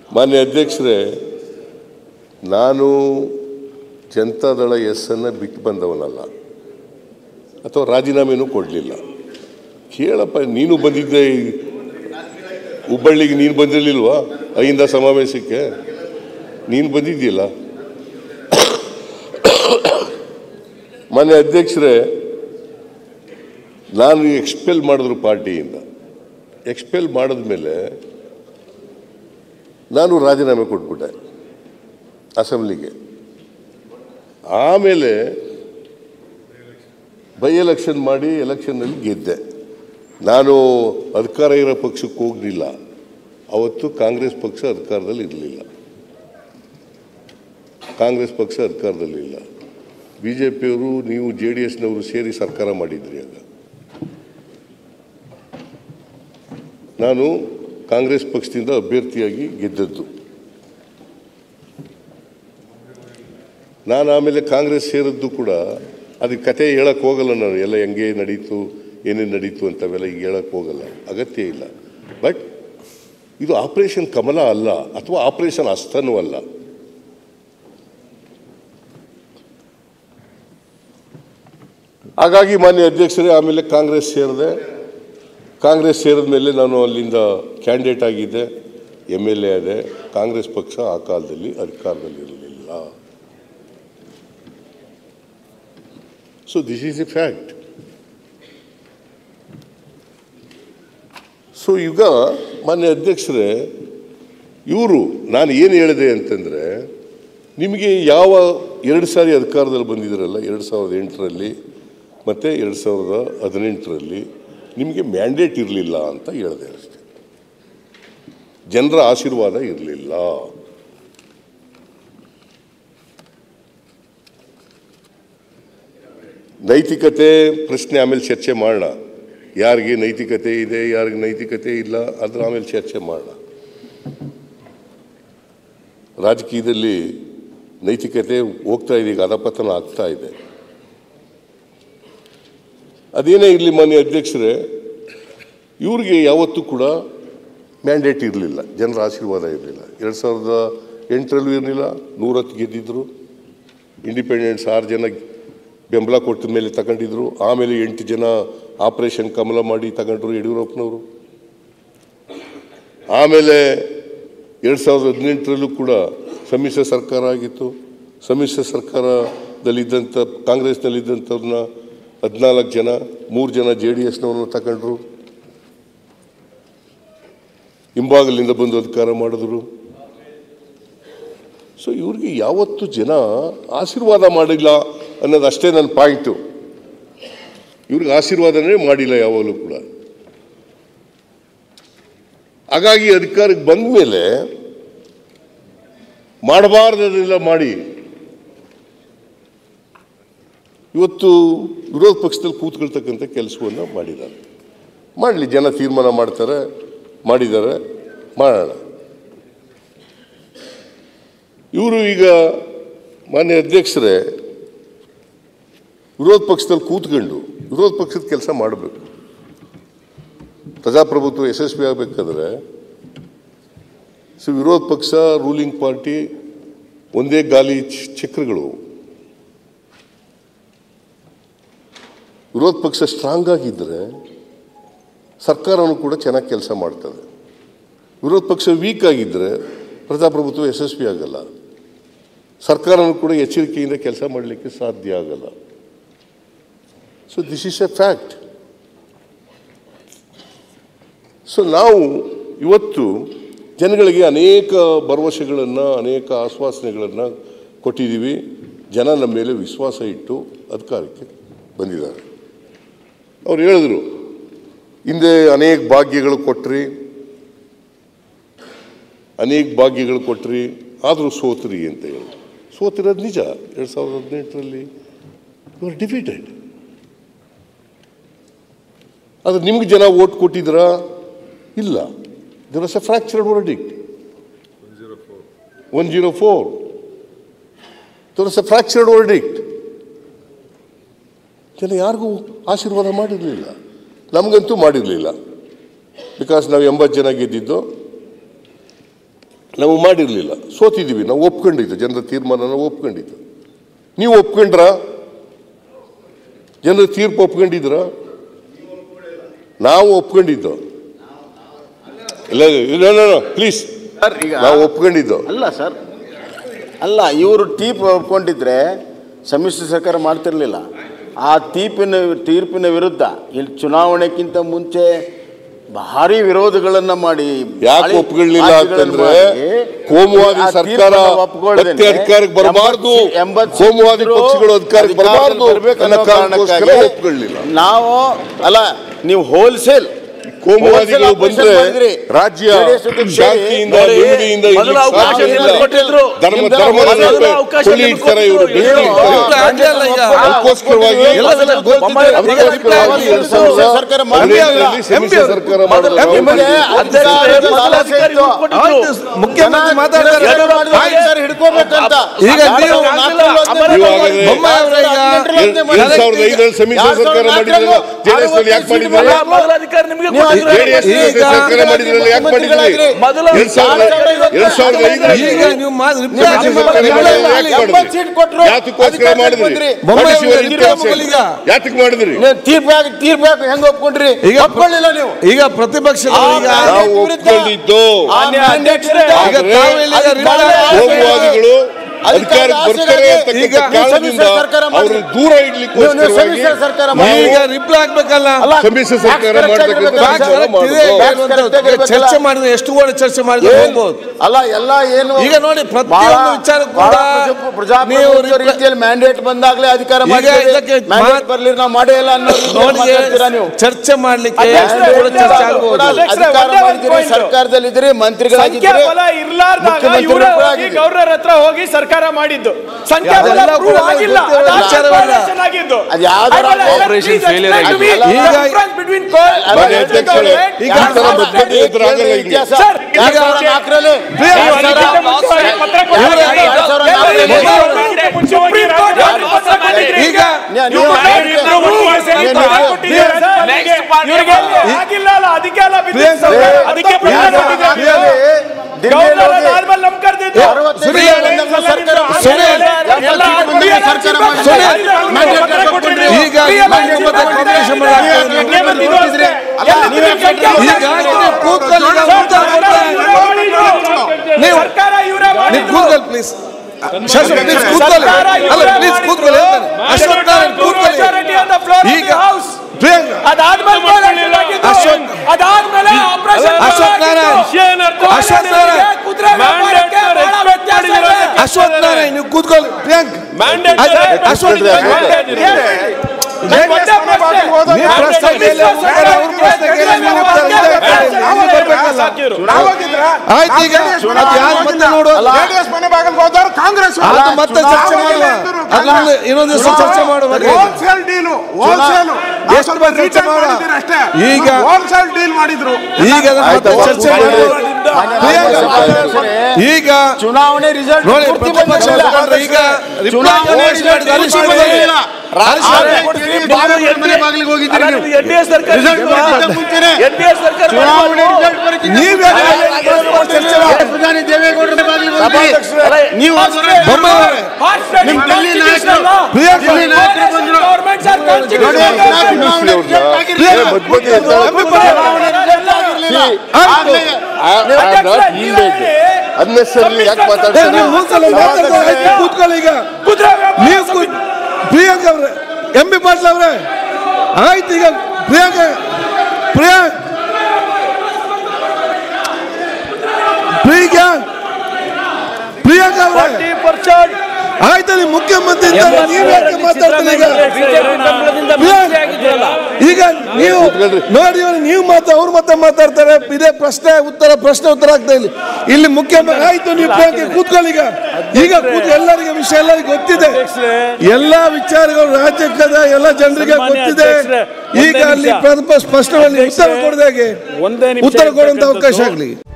ಮಾನ್ಯ ಅಧ್ಯಕ್ಷರೇ ನಾನು ಜನತಾದಳ ಎಸ್ ಅನ್ನು ಬಿಟ್ಟು ಬಂದವನಲ್ಲ ಅಥವಾ ರಾಜೀನಾಮೆನೂ ಕೊಡಲಿಲ್ಲ ಕೇಳಪ್ಪ ನೀನು ಬಂದಿದ್ದೆ ಈ ಹುಬ್ಬಳ್ಳಿಗೆ ನೀನು ಬಂದಿರಲಿಲ್ವಾ ಅಹಿಂದ ಸಮಾವೇಶಕ್ಕೆ ನೀನು ಬಂದಿದ್ದಿಲ್ಲ ಮಾನ್ಯ ಅಧ್ಯಕ್ಷರೇ ನಾನು ಎಕ್ಸ್ಪೆಲ್ ಮಾಡಿದ್ರು ಪಾರ್ಟಿಯಿಂದ ಎಕ್ಸ್ಪೆಲ್ ಮಾಡಿದ್ಮೇಲೆ ನಾನು ರಾಜೀನಾಮೆ ಕೊಟ್ಬಿಟ್ಟೆ ಅಸೆಂಬ್ಲಿಗೆ ಆಮೇಲೆ ಬೈ ಎಲೆಕ್ಷನ್ ಮಾಡಿ ಎಲೆಕ್ಷನ್ನಲ್ಲಿ ಗೆದ್ದೆ ನಾನು ಅಧಿಕಾರ ಇರೋ ಪಕ್ಷಕ್ಕೆ ಹೋಗಲಿಲ್ಲ ಅವತ್ತು ಕಾಂಗ್ರೆಸ್ ಪಕ್ಷ ಅಧಿಕಾರದಲ್ಲಿ ಇರಲಿಲ್ಲ ಕಾಂಗ್ರೆಸ್ ಪಕ್ಷ ಅಧಿಕಾರದಲ್ಲಿಲ್ಲ ಬಿ ಜೆ ಪಿಯವರು ನೀವು ಜೆ ಡಿ ಎಸ್ನವರು ಸೇರಿ ಸರ್ಕಾರ ಮಾಡಿದ್ರಿ ಆಗ ನಾನು ಕಾಂಗ್ರೆಸ್ ಪಕ್ಷದಿಂದ ಅಭ್ಯರ್ಥಿಯಾಗಿ ಗೆದ್ದದ್ದು ನಾನು ಆಮೇಲೆ ಕಾಂಗ್ರೆಸ್ ಸೇರಿದ್ದು ಕೂಡ ಅದಕ್ಕೆ ಕತೆ ಹೇಳಕ್ಕೆ ಹೋಗಲ್ಲ ನಾನು ಎಲ್ಲ ಹೆಂಗೆ ನಡೀತು ಏನೇನು ನಡೀತು ಅಂತವೆಲ್ಲ ಈಗ ಹೇಳಕ್ಕೆ ಹೋಗಲ್ಲ ಅಗತ್ಯ ಇಲ್ಲ ಬಟ್ ಇದು ಆಪರೇಷನ್ ಕಮಲ ಅಲ್ಲ ಅಥವಾ ಆಪರೇಷನ್ ಅಸ್ತನೂ ಅಲ್ಲ ಹಾಗಾಗಿ ಮಾನ್ಯ ಅಧ್ಯಕ್ಷರೇ ಆಮೇಲೆ ಕಾಂಗ್ರೆಸ್ ಸೇರಿದೆ ಕಾಂಗ್ರೆಸ್ ಸೇರಿದ ಮೇಲೆ ನಾನು ಅಲ್ಲಿಂದ ಕ್ಯಾಂಡಿಡೇಟ್ ಆಗಿದ್ದೆ ಎಮ್ ಎಲ್ ಎ ಆದೆ ಕಾಂಗ್ರೆಸ್ ಪಕ್ಷ ಆ ಕಾಲದಲ್ಲಿ ಅಧಿಕಾರದಲ್ಲಿರಲಿಲ್ಲ so this is a fact so ಈಗ ಮಾನ್ಯ ಅಧ್ಯಕ್ಷರೇ ಇವರು ನಾನು ಏನು ಹೇಳಿದೆ ಅಂತಂದರೆ ನಿಮಗೆ ಯಾವ ಎರಡು ಸಾರಿ ಅಧಿಕಾರದಲ್ಲಿ ಬಂದಿದ್ದೀರಲ್ಲ ಎರಡು ಸಾವಿರದ ಎಂಟರಲ್ಲಿ ಮತ್ತು ಎರಡು ಸಾವಿರದ ಹದಿನೆಂಟರಲ್ಲಿ ನಿಮಗೆ ಮ್ಯಾಂಡೇಟ್ ಇರಲಿಲ್ಲ ಅಂತ ಹೇಳಿದೆ ಅಷ್ಟೇ ಜನರ ಆಶೀರ್ವಾದ ಇರಲಿಲ್ಲ ನೈತಿಕತೆ ಪ್ರಶ್ನೆ ಆಮೇಲೆ ಚರ್ಚೆ ಮಾಡೋಣ ಯಾರಿಗೆ ನೈತಿಕತೆ ಇದೆ ಯಾರಿಗೆ ನೈತಿಕತೆ ಇಲ್ಲ ಅದ್ರ ಆಮೇಲೆ ಚರ್ಚೆ ಮಾಡೋಣ ರಾಜಕೀಯದಲ್ಲಿ ನೈತಿಕತೆ ಹೋಗ್ತಾ ಇದೆ ಈಗ ಅಧಪತನ ಆಗ್ತಾ ಇದೆ ಅದೇನೇ ಇರಲಿ ಮಾನ್ಯ ಅಧ್ಯಕ್ಷರೇ ಇವ್ರಿಗೆ ಯಾವತ್ತೂ ಕೂಡ ಮ್ಯಾಂಡೇಟ್ ಇರಲಿಲ್ಲ ಜನರ ಆಶೀರ್ವಾದ ಇರಲಿಲ್ಲ ಎರಡು ಸಾವಿರದ ಎಂಟರಲ್ಲೂ ಇರಲಿಲ್ಲ ನೂರತ್ತು ಗೆದ್ದಿದ್ರು ಇಂಡಿಪೆಂಡೆನ್ಸ್ ಆರು ಜನ ಬೆಂಬಲ ಕೊಟ್ಟ ಮೇಲೆ ತಗೊಂಡಿದ್ರು ಆಮೇಲೆ ಎಂಟು ಜನ ಆಪರೇಷನ್ ಕಮಲ ಮಾಡಿ ತಗೊಂಡ್ರು ಯಡಿಯೂರಪ್ಪನವರು ಆಮೇಲೆ ಎರಡು ಸಾವಿರದ ಹದಿನೆಂಟರಲ್ಲೂ ಕೂಡ ಸಮ್ಮಿಶ್ರ ಸರ್ಕಾರ ಆಗಿತ್ತು ಸಮ್ಮಿಶ್ರ ಸರ್ಕಾರದಲ್ಲಿದ್ದಂಥ ಕಾಂಗ್ರೆಸ್ನಲ್ಲಿದ್ದಂಥವ್ರನ್ನ ಹದಿನಾಲ್ಕು ಜನ ಮೂರು ಜನ ಜೆ ಡಿ ಎಸ್ನವ್ರನ್ನ ತಗೊಂಡ್ರು ಹಿಂಭಾಗಲಿಂದ ಬಂದು ಅಧಿಕಾರ ಮಾಡಿದ್ರು ಸೊ ಇವ್ರಿಗೆ ಯಾವತ್ತು ಜನ ಆಶೀರ್ವಾದ ಮಾಡಿಲ್ಲ ಅನ್ನೋದು ಅಷ್ಟೇ ನನ್ನ ಪಾಯಿಂಟು ಇವ್ರಿಗೆ ಆಶೀರ್ವಾದನೇ ಮಾಡಿಲ್ಲ ಯಾವಾಗಲೂ ಕೂಡ ಹಾಗಾಗಿ ಅಧಿಕಾರಕ್ಕೆ ಬಂದ ಮೇಲೆ ಮಾಡಬಾರ್ದನ್ನೆಲ್ಲ ಮಾಡಿ ಇವತ್ತು ವಿರೋಧ ಪಕ್ಷದಲ್ಲಿ ಕೂತ್ಕೊಳ್ತಕ್ಕಂಥ ಕೆಲಸವನ್ನು ಮಾಡಿದ್ದಾರೆ ಮಾಡಲಿ ಜನ ತೀರ್ಮಾನ ಮಾಡ್ತಾರೆ ಮಾಡಿದ್ದಾರೆ ಮಾಡೋಣ ಇವರು ಈಗ ಮಾನ್ಯ ಅಧ್ಯಕ್ಷರೇ ವಿರೋಧ ಪಕ್ಷದಲ್ಲಿ ಕೂತ್ಕೊಂಡು ವಿರೋಧ ಪಕ್ಷದ ಕೆಲಸ ಮಾಡಬೇಕು ಪ್ರಜಾಪ್ರಭುತ್ವ ಯಶಸ್ವಿ ಆಗಬೇಕಾದ್ರೆ ಸೊ ವಿರೋಧ ಪಕ್ಷ ರೂಲಿಂಗ್ ಪಾರ್ಟಿ ಒಂದೇ ಗಾಲಿ ಚ- ಚಕ್ರಗಳು ವಿರೋಧ ಪಕ್ಷ ಸ್ಟ್ರಾಂಗ್ ಆಗಿದ್ದರೆ ಸರ್ಕಾರನೂ ಕೂಡ ಚೆನ್ನಾಗಿ ಕೆಲಸ ಮಾಡ್ತದೆ ವಿರೋಧ ಪಕ್ಷ ವೀಕ್ ಆಗಿದ್ದರೆ ಪ್ರಜಾಪ್ರಭುತ್ವ ಯಶಸ್ವಿ ಆಗಲ್ಲ ಸರ್ಕಾರನೂ ಕೂಡ ಎಚ್ಚರಿಕೆಯಿಂದ ಕೆಲಸ ಮಾಡಲಿಕ್ಕೆ ಸಾಧ್ಯ ಆಗಲ್ಲ so this is a fact so ನಾವು ಇವತ್ತು ಜನಗಳಿಗೆ ಅನೇಕ ಭರವಸೆಗಳನ್ನು ಅನೇಕ ಆಶ್ವಾಸನೆಗಳನ್ನು ಕೊಟ್ಟಿದ್ದೀವಿ ಜನ ನಮ್ಮ ಮೇಲೆ ವಿಶ್ವಾಸ ಇಟ್ಟು ಅಧಿಕಾರಕ್ಕೆ ಬಂದಿದ್ದಾರೆ ಅವ್ರು ಹೇಳಿದ್ರು ಹಿಂದೆ ಅನೇಕ ಭಾಗ್ಯಗಳು ಕೊಟ್ರಿ ಅನೇಕ ಭಾಗ್ಯಗಳು ಕೊಟ್ರಿ ಆದರೂ ಸೋತ್ರಿ ಅಂತ ಹೇಳಿ ಸೋತಿರೋದು ನಿಜ ಎರಡು ಸಾವಿರದ ಹದಿನೆಂಟರಲ್ಲಿ ಯು ಆರ್ ಡಿಫೀಟೆಡ್ ಅದು ನಿಮ್ಗೆ ಜನ ಓಟ್ ಕೊಟ್ಟಿದ್ರಾ ಇಲ್ಲ there was a fractured verdict one zero four there was a fractured verdict ಜನ ಯಾರಿಗೂ ಆಶೀರ್ವಾದ ಮಾಡಿರಲಿಲ್ಲ ನಮಗಂತೂ ಮಾಡಿರಲಿಲ್ಲ ಬಿಕಾಸ್ ನಾವು ಎಂಬತ್ತು ಜನ ಗೆದ್ದಿದ್ದು ನಾವು ಮಾಡಿರಲಿಲ್ಲ ಸೋತಿದ್ದೀವಿ ನಾವು ಒಪ್ಕೊಂಡಿದ್ದು ಜನರ ತೀರ್ಮಾನನ ಒಪ್ಕೊಂಡಿದ್ದು ನೀವು ಒಪ್ಕೊಂಡ್ರ ಜನರ ತೀರ್ಪು ಒಪ್ಕೊಂಡಿದ್ರ ನಾವು ಒಪ್ಕೊಂಡಿದ್ದು ಇಲ್ಲ ಪ್ಲೀಸ್ ಸರ್ ಈಗ ನಾವು ಒಪ್ಕೊಂಡಿದ್ದು ಅಲ್ಲ ಸರ್ ಅಲ್ಲ ಇವರು ತೀರ್ಪು ಒಪ್ಕೊಂಡಿದ್ರೆ ಸಮ್ಮಿಶ್ರ ಸರ್ಕಾರ ಮಾಡ್ತಿರ್ಲಿಲ್ಲ ಆ ತೀರ್ಪಿನ ತೀರ್ಪಿನ ವಿರುದ್ಧ ಇಲ್ಲಿ ಚುನಾವಣೆಗಿಂತ ಮುಂಚೆ ಭಾರಿ ವಿರೋಧಗಳನ್ನ ಮಾಡಿ ಯಾಕೆ ಭಾರಿ ಒಪ್ಕೊಳ್ಳಿಲ್ಲ ವಾಕ್ಯಗಳನ್ನು ಅಂತಂದ್ರೆ ಮಾಡಿ, ಕೋಮುವಾದಿ ಆ ಸರ್ಕಾರ ತೀರ್ಪನ್ನ ಒಪ್ಕೊಳ್ದೇನೆ ಮತ್ತೆ ಅಧಿಕಾರಕ್ಕೆ ಬರಬಾರ್ದು ಎಂಬತ್ತು- ಎಂಬತ್ತು ಕೋಮುವಾದಿ ಸೀಟ್ರು ಪಕ್ಷಗಳು ಅಧಿಕಾರಕ್ಕೆ ಬರಬಾರ್ದು ಬರ್ಬೇಕು ಅನ್ನೋ ಅನ್ನೋ ಕಾರಣಕ್ಕೋಸ್ಕರ ಕಾರಣಕ್ಕಾಗಿ ಒಪ್ಕೊಳ್ಳಿಲ್ಲ ನಾವು ಅಲ್ಲ ನೀವು ಹೋಲ್ಸೇಲ್ ಕೋಮುವಾದಿಗಳು ಬಂದ್ರೆ ರಾಜ್ಯ ಶಾಂತಿಯಿಂದ ನೋಡಿ, ನೆಮ್ಮದಿಯಿಂದ ಮೊದಲ ಇರ್ಲಿಕ್ಕೆ ಅವಕಾಶ ಸಾಧ್ಯ ಇಲ್ಲ. ನಿಮಗೆ ಕೊಟ್ಟಿದ್ರು. ಧರ್ಮ ನಿಮ್ದೆಲ್ಲ ಧರ್ಮದ ಮೊದಲ ಮೇಲೆ ಅವಕಾಶ ಕೊಲ್ಲಿ ನಿಮಗೆ ಇಡ್ತಾರೆ ಇವರು ಕೊಟ್ಟಿದ್ರು. ಬೆಂಕಿ ಏನು? ಇಡ್ತಾರೆ. ಆಗ್ಲೇ ಇಲ್ಲ ಈಗ. ಅದಕ್ಕೋಸ್ಕರವಾಗಿ ಎಲ್ಲದೆಲ್ಲ ಗೊತ್ತಿದೆ. ಅದಕ್ಕೋಸ್ಕರವಾಗಿ ಈಗ ಎರಡ್ ಸಾವಿರದ ಸರ್ಕಾರ ಮಾಡಿಲ್ಲ. ಹದಿನೆಂಟರಲ್ಲಿ ಸಮ್ಮಿಶ್ರ ಸರ್ಕಾರ ಮಾಡಿದ್ರು ನಾವು ನಿಮಗೆ ಒಪ್ಪಿದ್ದೀವಿ. ಅಧಿಕಾರದ ಲಾಲಸೆ ಇತ್ತು. ಆಯ್ತು, ಮುಖ್ಯಮಂತ್ರಿ ಮಾತಾಡ್ತಾರೆ ಎರಡು ಮಾಡಿದ್ರೆ ಅಧಿಕಾರ ಹಿಡ್ಕೋಬೇಕಂತ ಈಗ ನೀವು ಇವಾಗಲೇ ಬೊಮ್ಮಾಯಿ ಅವರೇ ಈಗ ಎರಡ್ ಸಾವಿರದ ಐದರಲ್ಲಿ ಸಮ್ಮಿಶ್ರ ಸರ್ಕಾರ ಮಾಡಿದ್ರಲ್ಲ ಜೆಡಿಎಸ್ ನಲ್ಲಿ ಯಾಕೆ ಮಾಡಿದ್ರಲ್ಲ ಮೊದಲ ಅಧಿಕಾರ ನಿಮಗೆ ನೀವು ಕೊಟ್ಟಿದ್ರು. ಜೆಡಿಎಸ್ ಈಗ ಸರ್ಕಾರ ಮಾಡಿದ್ರಲ್ಲ ಯಾಕೆ ಮಾಡಿದ್ರಿ ಮೊದಲ ಎರಡ್ ಸಾವಿರದ ಎರಡ್ ಸಾವಿರದ ಐದರಲ್ಲಿ ಈಗ ನೀವು ಮಾತು ರಿಪ್ಲೈ ಸಮ್ಮಿಶ್ರ ಸರ್ಕಾರ ಮಾಡಿದ್ರಲ್ಲ ಯಾಕೆ ಎಂಬತ್ತು ಮಾಡಿದ್ರಿ ಸೀಟ್ ಕೊಟ್ರು ಯಾತಕ್ಕೋಸ್ಕರ ಮಾಡಿದ್ರಿ ಬಂದ್ರಿ. ಬೊಮ್ಮಾಯಿ ಪಡಿಸಿ ಅವರೇ ಅವರಿಗೆ ಇರ್ಬೇಕು ತೋರ್ಸಿ. ಈಗ. ಯಾತಕ್ ಮಾಡಿದ್ರಿ ನೀವು ತೀರ್ಪು ಹಾಕಿ ತೀರ್ಪು ಹಾಕಿ ಹೆಂಗ್ ಒಪ್ಕೊಂಡ್ರಿ ಈಗ ಒಪ್ಕೊಳ್ಳಿಲ್ಲ ನೀವು ಈಗ ಪ್ರತಿಪಕ್ಷಗಳು ಈಗ ಆ- ನಾವು ಒಪ್ಕೊಂಡಿದ್ದು ಆ mandate ವಿರುದ್ಧ ಈಗ ತಾವು ಹೇಳಿದ ರಿಪ್ಲೈ ಕೋಮುವಾದಿಗಳು ಅಧಿಕಾರಕ್ಕೆ ಬರ್ತಾರೆ ಈಗ ಅಂತಕ್ಕಂಥ ಕಾರಣದಿಂದ ಸಮ್ಮಿಶ್ರ ಸರ್ಕಾರ ಮಾಡಿ. ಅವ್ರನ್ನ ದೂರ ನೀವು ಇಡ್ಲಿಕ್ಕೋಸ್ಕರವಾಗಿ ಸಮ್ಮಿಶ್ರ ಸರ್ಕಾರ ಮಾಡಿ. ಈಗ ರಿಪ್ಲೈ ಆಗ್ಬೇಕಲ್ಲ ಅಲ್ಲ, ಸಮ್ಮಿಶ್ರ ಸರ್ಕಾರ correct ಮಾಡ್ತಕ್ಕಂಥ ಆಗಿರ್ಬೇಕು ಫ್ಯಾಕ್ಟ್ ಸರ್. ಕರೆಕ್ಟ್ ಇದೆ Facts ಏನು ಅಂತ correct ಆಗಿರ್ಬೇಕಲ್ಲ? ಚರ್ಚೆ ಮಾಡಿದ್ರೆ ಎಷ್ಟು ಕೂಡ ಚರ್ಚೆ ಮಾಡಿದ್ರೆ ಹೋಗ್ಬೋದು ಅಲ್ಲ ಎಲ್ಲ ಏನು ಈಗ ನೋಡಿ, ಪ್ರತಿಯೊಂದು ಬಹಳ- ವಿಚಾರಕ್ಕೂ ಬಹಳ ಕೂಡ ಪ್ರಜಾ- ಪ್ರಜಾಪ್ರಭುತ್ವ ನೀವು ರಿಪ್ಲೈ- ರೀತಿಯಲ್ಲಿ ಮ್ಯಾಂಡೇಟ್ ಬಂದಾಗಲೇ ಅಧಿಕಾರ ಈಗ ಮಾಡಿದ್ದೀರಿ. ಇದಕ್ಕೆ mandate ಮಾತ್- ಬರ್ಲಿಲ್ಲ ನಾವು ಮಾಡೇ ಇಲ್ಲ ಅನ್ನೋ ರೀತಿಯಲ್ಲಿ ನೋಡಿ ಮಾತಾಡ್ತೀರಾ ನೀವು ಚರ್ಚೆ ಮಾಡ್ಲಿಕ್ಕೆ Mandate ಎಷ್ಟು ಕೂಡ ಚರ್ಚೆ ಕೂಡ ಆಗ್ಬೋದು ಅಧಿಕಾರ ಒಂದೇ ಒಂದು ಮಾಡಿದ್ದೀರಿ point. ಸರ್ಕಾರದಲ್ಲಿದ್ದೀರಿ ಮಂತ್ರಿಗಳಾಗಿದ್ದೀರಿ ಸಂಖ್ಯಾಬಲ ಇರ್ಲಾರ್ದಾಗ ಮುಖ್ಯಮಂತ್ರಿಗಳು ಇವರೇ ಕೂಡ ಹೋಗಿ ಆಗಿದ್ದೀರಿ. ಗೌರ್ನರ್ ಹತ್ರ ಹೋಗಿ ಸರ್ಕಾರ ಮಾಡಿದ್ದು ಸಂಖ್ಯಾಬಲ ಅದೆಲ್ಲ prove ಕೂಡ ಆಗಿಲ್ಲ ಗೊತ್ತಿರೋ ಅದು ವಿಚಾರವಲ್ಲ. operation ಆಗಿದ್ದು ಅದು ಯಾವ್ದಾರ ಆಮೇಲೆ operation please failure explain to me ಆಗಿಲ್ಲ. the ಈಗ- difference between co- ಅಲ್ಲ, ಮಾನ್ಯ ಅಧ್ಯಕ್ಷರೇ, ಈಗ ಈ ತರ ಮಧ್ಯದಲ್ಲಿ ಎದುರು ಆಗಲ್ಲ ಇಲ್ಲಿ. ಇತಿಹಾಸ. ಸರ್, ಎರಡ್ ಸಾವಿರದ ನಾಲ್ಕರಲ್ಲಿ ಎರಡ್ ಸಾವಿರ- ಸುಪ್ರೀಂ ಕೋರ್ಟ್ ಅವ್ರಿಗೆ ಪತ್ರ ಕೊಟ್ಟಿದ್ರಿ. ಈಗ ನೀವು- ನೀವು ನೀವು- ಇವ್ರಿಗೆ ಆಗಿಲ್ಲ ಅಲ್ಲ ಅದಕ್ಕೆ ಅಲ್ಲ ಬಿದ್ದಿದ್ದು ಪ್ರಿಯಾಂಕಾ ಸರ್. ಅವರೇ, ಅದಕ್ಕೆ ಎರಡ್ ಪ್ರಶ್ನೆ ಸಾವಿರದ ಮಾಡಿದ್ರು. ನಾಲ್ಕರಲ್ಲಿ ದಿಲ್ಲಿಯಲ್ಲಿ ಗೌರ್ನರ್ ಹೋಗಿ ನಾರ್ಮಲ್ ನಮ್ ಕರ್ದಿದ್ದು. ಅರವತ್ತೈದು ಸುನಿಲ್ ಬಂದಾಗ ಸರ್ಕಾರ ಸುನಿಲ್ ಎಲ್ಲ ಬಂದಾಗ ಸರ್ಕಾರ ಮಾಡಿ. ಸುನಿಲ್ mandate ಪತ್ರ ಕೊಟ್ಟಿದ್ರಿ. ಈಗ ನಿಮ್ಮ ಮತ್ತೆ ಕಾಂಬಿನೇಷನ್ ಮಾಡಿ ಕೊಟ್ಟಿದ್ರಿ. ಅಲ್ಲ, ನೀವೇ ಈಗ ನೀವು ಕೂತ್ಕೊಳ್ಳಿ, ಈಗ ಉತ್ತರ ಕೊಡ್ತಾರೆ. ನೀವು- ಸರ್ಕಾರ ಇವರೇ ನೀವು ಮಾಡಿದ್ದು. ಕೂತ್ಕೊಳ್ಳಿ ಪ್ಲೀಸ್ ಶಾಸಕ ಪ್ಲೀಸ್ ಕೂತ್ಕೊಳ್ಳಿ ಅಲ್ಲ ಪ್ಲೀಸ್ ಕೂತ್ಕೊಳ್ಳಿ ಹೇಳ್ತಾನೆ ಅಶ್ವಥ್ ನಾರಾಯಣ್ ಕೂತ್ಕೊಳ್ಳಿ Majority on the floor of ಈಗ the house. ಪ್ರಿಯಾಂಕ ಅದಾದ್ಮೇಲೆ election ಆಗಿದ್ದು. ಅಶ್ವಥ್- ಅದಾದ್ಮೇಲೆ operation ಅಶ್ವಥ್ ನಾರಾಯಣ್. ಆಗಿದ್ದು. ಅಶ್ವಥ್ ನಾರಾಯಣ್. ಕುದುರೆ ವ್ಯಾಪಾರಕ್ಕೆ ಬಹಳ ವ್ಯತ್ಯಾಸ ಇದೆ. ಅಶ್ವಥ್ ನಾರಾಯಣ್ ನೀವು ಕೂತ್ಕೊಳ್ಳಿ ಪ್ರಿಯಾಂಕ್ ಅಶ್ವಥ್ ನನ್ಗೆ ಒಂದೇ ಪ್ರಶ್ನೆ. ನೀವು ಪ್ರಶ್ನೆ ಕೇಳಿ ಅವ್ರ ಪ್ರಶ್ನೆ ಕೇಳಿ ನೀವು ಉತ್ತರ ಇದೆ. ನಾವು ಬರ್ಬೇಕಲ್ಲ ಆಯ್ತು ಈಗ ಅದು ಯಾರು ಮತ್ತೆ ನೋಡು ಜೆಡಿಎಸ್ ಮನೆ ಬಾಗಿಲು ಹೋದವರು ಕಾಂಗ್ರೆಸ್ ಅದು ಮತ್ತೆ ಚರ್ಚೆ ಮಾಡುವ ಅದನ್ನ ಇನ್ನೊಂದು ದಿವಸ ಚರ್ಚೆ ಮಾಡುವ ಹೋಲ್ಸೇಲ್ ಡೀಲು ಹೋಲ್ಸೇಲ್ ಎಷ್ಟು ಬಾರಿ ಚರ್ಚೆ ಮಾಡುವ? ಅಷ್ಟೇ ಈಗ ಹೋಲ್ಸೇಲ್ ಡೀಲ್ ಮಾಡಿದ್ರು ಈಗ ಅದನ್ನ ಮತ್ತೆ ಚರ್ಚೆ ಮಾಡುವ ಈಗ ಚುನಾವಣೆ ರಿಸಲ್ಟ್ ನೋಡಿ ಪ್ರತಿಪಕ್ಷ ಮುಖಂಡರು ಈಗ ರಿಪ್ಲೈ ಗಣೇಶ್ ಮಾಡಿದ ಹರೀಶ್ ಪೂರ್ತಿ. ಹರೀಶ್ ಅವರೇ, ಬಾಗಿಲಿಗೆ ಹೋಗಿದ್ದೀರಿ ನೀವು NDA ಸರ್ಕಾರ ರಿಸಲ್ಟ್ ಬರೋಕ್ಕಿಂತ ಮುಂಚೆನೆ NDA ಸರ್ಕಾರ ಚುನಾವಣೆ ರಿಸಲ್ಟ್ ಬರೋಕ್ಕಿಂತ ನೀವ್ ಯಾಕೆ ಚರ್ಚೆ ಮಾಡಿ? ಪ್ರಧಾನಿ ದೇವೇಗೌಡರ ಬಾಗಿಲಿಗೆ ಹೋಗಿದ್ದೀರಿ ನೀವು ಬೊಮ್ಮಾಯಿ ಅವರೇ, ನಿಮ್ ಡೆಲ್ಲಿ ನಾಯಕರು ಪ್ರಿಯಾಂಕ ಡೆಲ್ಲಿ ನಾಯಕರು ಬಂದ್ರು ನೋಡಿ ಚುನಾವಣೆ ರಿಸಲ್ಟ್ ಆಗಿರ್ಲಿಲ್ಲ. ಮಧ್ಯ ಮಧ್ಯ ಚುನಾವಣೆ ರಿಸಲ್ಟ್ ಆಗಿರ್ಲಿಲ್ಲ. ಆಗ್ಲೇ ಅನ್ನೆಸರಿ ಯಾಕೆ ಏ, ಮಾತಾಡ್ತಾರೆ ನೀವು ಒಂದ್ಸಲ ಮಾತಾಡ್ತಾ ಆಯ್ತು, ಕೂತ್ಕೊಳ್ಳಿ ಈಗ ನೀವು ಕೂತ್- ಪ್ರಿಯಾಂಕ ಅವ್ರೆ ಎಂ ಬಿ ಪಾಟೀಲ್ ಅವರೇ ಆಯ್ತು ಈಗ ಪ್ರಿಯಾಂಕ ಪ್ರಿಯಾಂಕ್ ಪ್ರಿಯಾಂಕ ಪ್ರಿಯಾಂಕ ಅವರೇ ಆಯ್ತು ನೀವು ಮುಖ್ಯಮಂತ್ರಿ ಇದ್ದಾರೆ, ನೀವು ಯಾಕೆ ಮಾತಾಡ್ತೀರಿ ಈಗ ಈಗ ನೀವು ನೋಡಿ ಇವ್ರು ನೀವು ಮಾತಾ ಅವ್ರು ಮತ್ತೆ ಮಾತಾಡ್ತಾರೆ ಇದೇ ಪ್ರಶ್ನೆ ಉತ್ತರ ಪ್ರಶ್ನೆ ಉತ್ತರ ಆಗ್ತಾ ಇಲ್ಲಿ ಇಲ್ಲಿ ಮುಖ್ಯಮಂತ್ರಿ ಆಯ್ತು ನೀವು ಪ್ರಿಯಾಂಕ ಕೂತ್ಕೊಳ್ಳಿ ಈಗ ಈಗ ಕೂತ್ ಎಲ್ಲರಿಗೆ ವಿಷಯ ಎಲ್ಲರಿಗೂ ಗೊತ್ತಿದೆ ಎಲ್ಲಾ ವಿಚಾರಗಳು ರಾಜ್ಯಕ್ಕದ ಎಲ್ಲ ಜನರಿಗೆ ಗೊತ್ತಿದೆ ಈಗ ಅಲ್ಲಿ ಪ್ರಥಮ ಸ್ಪಷ್ಟವಾಗಿ ಉತ್ತರ ಕೊಡದಾಗೆ ಒಂದೇ ನಿಮಿಷ ಉತ್ತರ ಕೊಡುವಂತ ಇರ್ತಕ್ಕಂಥದ್ದು. ಅವಕಾಶ ಆಗ್ಲಿ